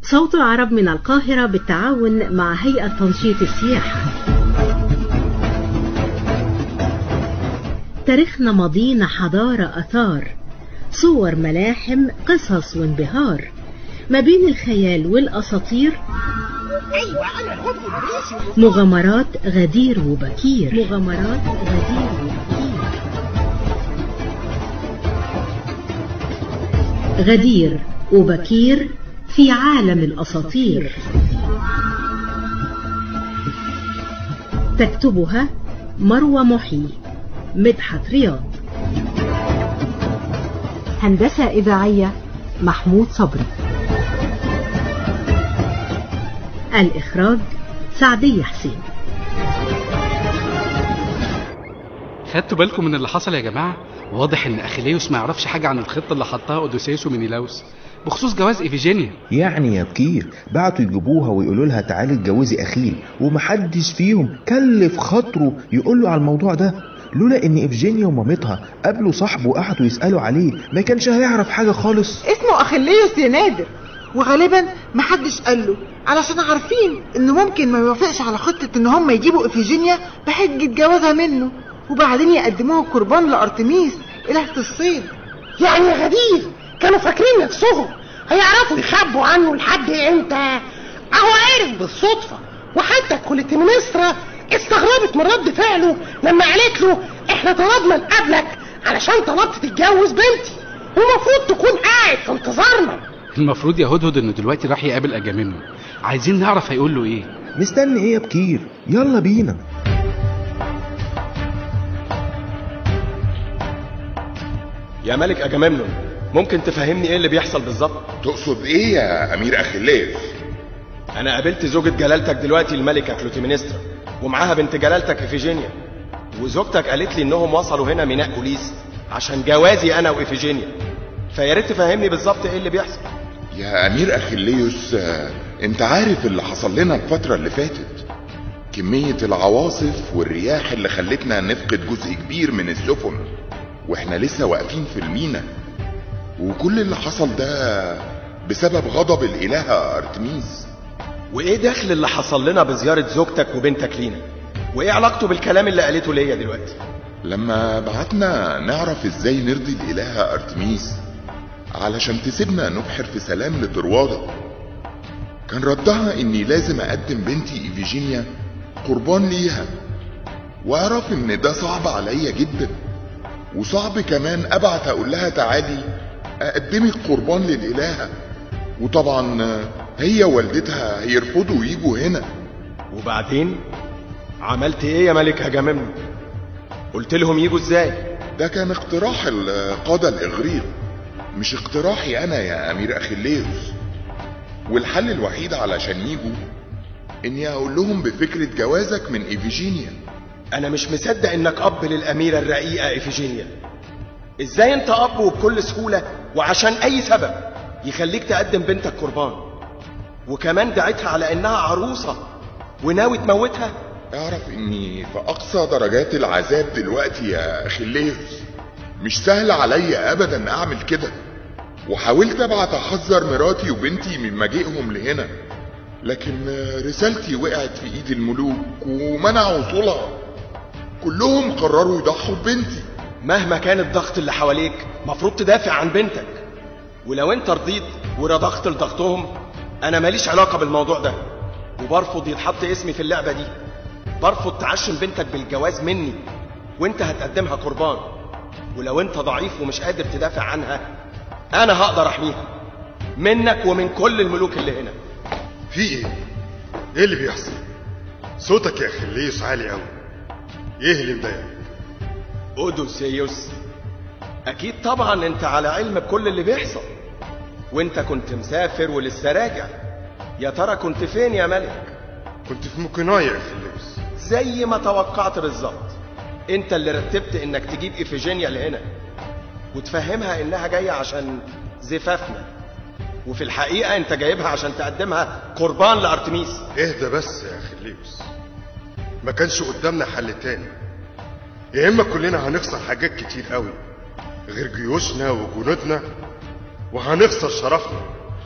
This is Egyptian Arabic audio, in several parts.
صوت العرب من القاهرة بالتعاون مع هيئة تنشيط السياحة تاريخنا ماضينا حضارة أثار صور ملاحم قصص وانبهار ما بين الخيال والأساطير مغامرات غدير وبكير مغامرات غدير وبكير غدير وبكير في عالم الأساطير تكتبها مروى محي مدحت رياض هندسة إذاعية محمود صبري الإخراج سعدية حسين خدتوا بالكم من اللي حصل يا جماعة واضح ان اخيليوس ما يعرفش حاجة عن الخطة اللي حطها اوديسيوس ومينيلاوس بخصوص جواز ايفيجينيا يعني يا بكير بعتوا يجيبوها ويقولوا لها تعالي اتجوزي اخيل ومحدش فيهم كلف خاطره يقول له على الموضوع ده لولا ان افجينيا ومامتها قابلوا صاحبه وقعدوا يسالوا عليه ما كانش هيعرف حاجه خالص اسمه اخيليوس يا نادر وغالبا محدش قال له علشان عارفين انه ممكن ما يوافقش على خطة ان هم يجيبوا افيجينيا بحجة جوازها منه وبعدين يقدموها قربان لارتميس الهة الصيد يعني يا غدير كانوا فاكرين نفسهم هيعرفوا يخبوا عنه لحد امتى اهو عرف بالصدفة وحتى كوليتيمنسترا استغربت من رد فعله لما قالت له احنا طلبنا نقابلك علشان طلبت تتجوز بنتي ومفروض تكون قاعد في انتظارنا المفروض يا هدهد انه دلوقتي راح يقابل اجامemnon عايزين نعرف هيقول له ايه مستني ايه يا بكير يلا بينا يا ملك اجامemnon ممكن تفهمني ايه اللي بيحصل بالظبط تقصد ايه يا امير اخيلاس انا قابلت زوجة جلالتك دلوقتي الملكة كلوتيمنسترا ومعاها بنت جلالتك افيجينيا وزوجتك قالت لي انهم وصلوا هنا ميناء بوليس عشان جوازي انا وافيجينيا فيا ريت تفهمني بالظبط ايه اللي بيحصل يا امير اخيليوس آه، انت عارف اللي حصل لنا الفترة اللي فاتت كمية العواصف والرياح اللي خلتنا نفقد جزء كبير من السفن واحنا لسه واقفين في المينا وكل اللي حصل ده بسبب غضب الالهة ارتميس وايه دخل اللي حصل لنا بزيارة زوجتك وبنتك لينا وايه علاقته بالكلام اللي قالته ليا دلوقتي لما بعتنا نعرف ازاي نرضي الالهة ارتميس علشان تسيبنا نبحر في سلام لطروادة كان ردها اني لازم اقدم بنتي ايفيجينيا قربان ليها واعرف ان ده صعب عليا جدا وصعب كمان ابعت اقول لها تعالي اقدمك قربان للالهة وطبعا هي ووالدتها هيرفضوا يجوا هنا وبعدين عملت ايه يا ملك اجامemnon قلت لهم يجوا ازاي ده كان اقتراح القادة الإغريق مش اقتراحي أنا يا أمير أخيليوس والحل الوحيد علشان يجوا إني أقول لهم بفكرة جوازك من إيفيجينيا انا مش مصدق انك اب للاميرة الرقيقة افيجينيا ازاي انت اب وبكل سهولة وعشان اي سبب يخليك تقدم بنتك قربان وكمان دعيتها على انها عروسة وناوي تموتها اعرف إني في أقصى درجات العذاب دلوقتي يا أخيليوس مش سهل عليا أبدا أعمل كده وحاولت أبعت أحذر مراتي وبنتي من مجيئهم لهنا لكن رسالتي وقعت في إيد الملوك ومنعوا وصولها كلهم قرروا يضحوا ببنتي مهما كان الضغط اللي حواليك مفروض تدافع عن بنتك ولو انت رضيت ورضخت لضغطهم انا ماليش علاقة بالموضوع ده وبرفض يتحط اسمي في اللعبة دي برفض تعشم بنتك بالجواز مني وانت هتقدمها قربان ولو انت ضعيف ومش قادر تدافع عنها انا هقدر احميها منك ومن كل الملوك اللي هنا في ايه؟ ايه اللي بيحصل؟ صوتك يا خليس عالي قوي ايه اللي مضايقك؟ اودوسيوس اكيد طبعا انت على علم بكل اللي بيحصل وانت كنت مسافر ولسه راجع يا ترى كنت فين يا ملك كنت في مكنايا يا خليس زي ما توقعت بالظبط انت اللي رتبت انك تجيب افيجينيا لهنا وتفهمها انها جاية عشان زفافنا وفي الحقيقة انت جايبها عشان تقدمها قربان لارتميس اهدى بس يا خليوس ما كانش قدامنا حل تاني يا اما كلنا هنخسر حاجات كتير قوي غير جيوشنا وجنودنا وهنخسر شرفنا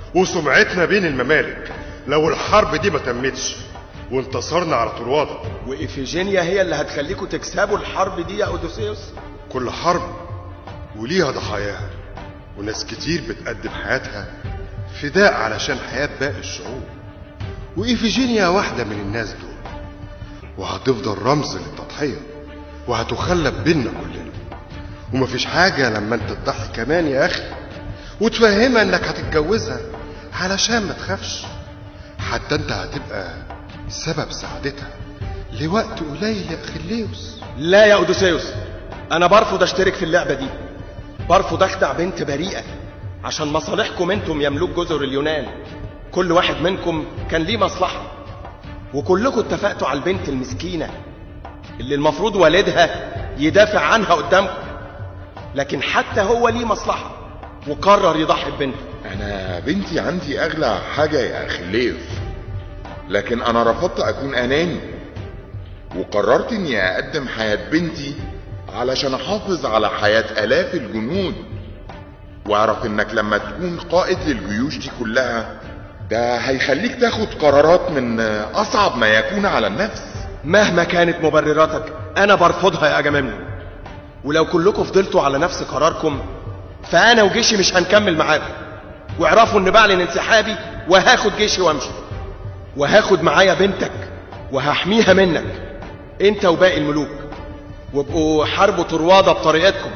وسمعتنا بين الممالك لو الحرب دي ما تمتش وانتصرنا على طروادة وإفيجينيا هي اللي هتخليكوا تكسبوا الحرب دي يا أوديسيوس كل حرب وليها ضحاياها وناس كتير بتقدم حياتها فداء علشان حياة باقي الشعوب وإيفيجينيا واحدة من الناس دول وهتفضل رمز للتضحية وهتخلى بينا كلنا ومفيش حاجة لما انت تضحي كمان يا أخي وتفهمها انك هتتجوزها علشان ما تخافش حتى انت هتبقى سبب سعادتها لوقت قليل يا أخيليوس لا يا أوديسيوس أنا برفض أشترك في اللعبة دي برفض أخدع بنت بريئة عشان مصالحكم انتم يا ملوك جزر اليونان كل واحد منكم كان ليه مصلحة وكلكم اتفقتوا على البنت المسكينة اللي المفروض والدها يدافع عنها قدامكم لكن حتى هو ليه مصلحة وقرر يضحي ببنته انا بنتي عندي اغلى حاجة يا اخيليوس لكن انا رفضت اكون اناني وقررت اني اقدم حياة بنتي علشان احافظ على حياة الاف الجنود واعرف انك لما تكون قائد للجيوش دي كلها ده هيخليك تاخد قرارات من اصعب ما يكون على النفس مهما كانت مبرراتك انا برفضها يا اجامemnon ولو كلكم فضلتوا على نفس قراركم فانا وجيشي مش هنكمل معاكم واعرفوا ان بعلن انسحابي وهاخد جيشي وامشي وهاخد معايا بنتك وهحميها منك انت وباقي الملوك وابقوا حاربوا طروادة بطريقتكم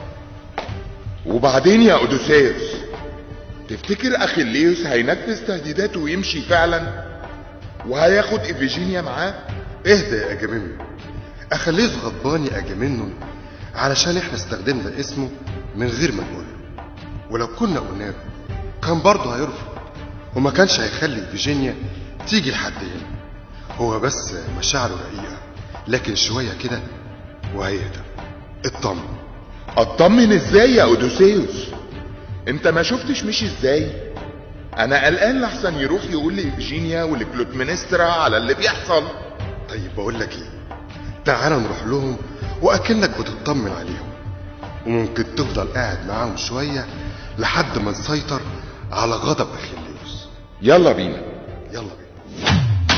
وبعدين يا اوديسيوس تفتكر اخيليوس هينفذ تهديداته ويمشي فعلا وهياخد افيجينيا معاه اهدى يا اجامemnon اخليس غضبان يا اجامemnon علشان احنا استخدمنا اسمه من غير ما نقول ولو كنا قلنا له كان برضه هيرفض وما كانش هيخلي فيجينيا تيجي لحد هنا هو بس مشاعره رقيقة لكن شوية كده وهيهدى اطمن اطمن ازاي يا اوديسيوس انت ما شفتش مشي ازاي انا قلقان لحسن يروح يقول لإفجينيا ولكلوتمنسترا على اللي بيحصل طيب بقول لك ايه تعال نروح لهم واكنك بتطمن عليهم وممكن تفضل قاعد معاهم شوية لحد ما نسيطر على غضب اخيليوس يلا بينا يلا بينا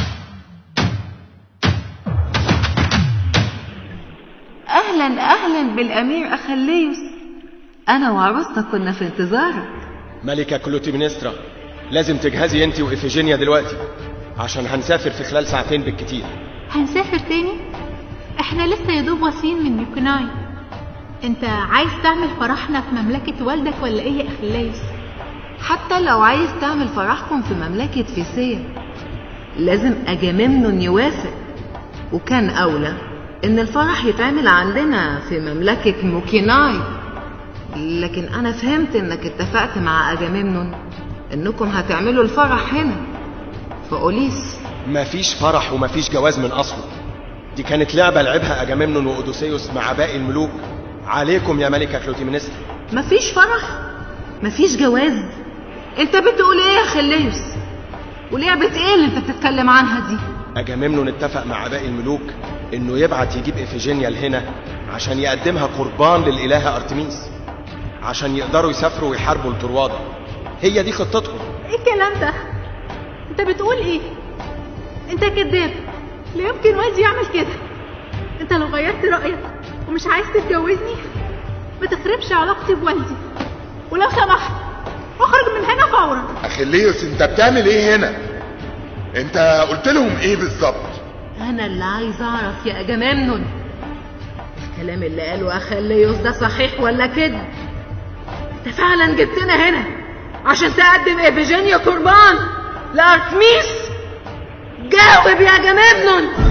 أهلا أهلا بالأمير أخليوس أنا وعروستك كنا في انتظارك ملكة كلوتيمنسترا لازم تجهزي انت وإفيجينيا دلوقتي عشان هنسافر في خلال ساعتين بالكتير هنسافر تاني احنا لسه يا دوب واصلين من يوكناي انت عايز تعمل فرحنا في مملكة والدك ولا ايه يا اخلايس حتى لو عايز تعمل فرحكم في مملكة فيسيا لازم أجامemnon يوافق وكان أولى إن الفرح يتعمل عندنا في مملكة موكيناي لكن أنا فهمت إنك اتفقت مع أجامemnon إنكم هتعملوا الفرح هنا في أوليس مفيش فرح ومفيش جواز من أصله دي كانت لعبة لعبها أجامemnon وأودوسيوس مع باقي الملوك عليكم يا ملكة كلوتيمنسترا مفيش فرح مفيش جواز انت بتقول ايه يا خليوس ولعبة ايه اللي انت بتتكلم عنها دي أجامemnon اتفق مع باقي الملوك إنه يبعت يجيب إفيجينيا لهنا عشان يقدمها قربان للإلهة أرتميس عشان يقدروا يسافروا ويحاربوا الطروادة هي دي خطتهم ايه الكلام ده انت بتقول ايه انت كذاب لا يمكن والدي يعمل كده انت لو غيرت رأيك ومش عايز تتجوزني ما تخربش علاقتي بوالدي ولو سمحت اخرج من هنا فورا اخيليوس انت بتعمل ايه هنا انت قلت لهم ايه بالظبط انا اللي عايز اعرف يا اجامemnon الكلام اللي قاله اخليوس ده صحيح ولا كده انت فعلا جبتنا هنا عشان تقدم افيجينيا قربان لارتميس جاوب يا اجامemnon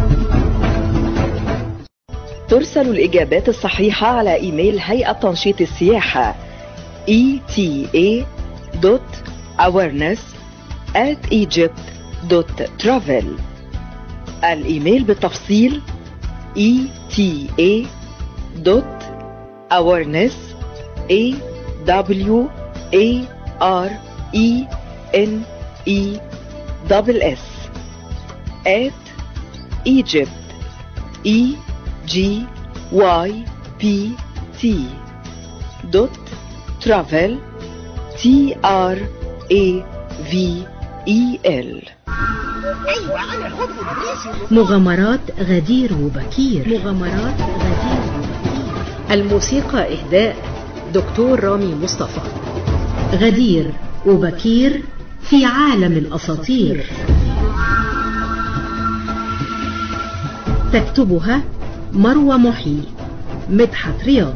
ترسل الإجابات الصحيحة على إيميل هيئة تنشيط السياحة eta.awareness at egypt.travel الإيميل بالتفصيل eta.awareness a w a r e n e double s at Egypt e G Y P T dot travel T R A V E L ايوه انا الهدهد ابليس مغامرات غدير وبكير مغامرات غدير وبكير الموسيقى إهداء دكتور رامي مصطفى غدير وبكير في عالم الأساطير تكتبها مروى محي مدحت رياض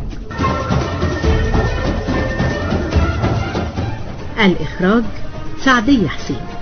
الإخراج سعدية حسين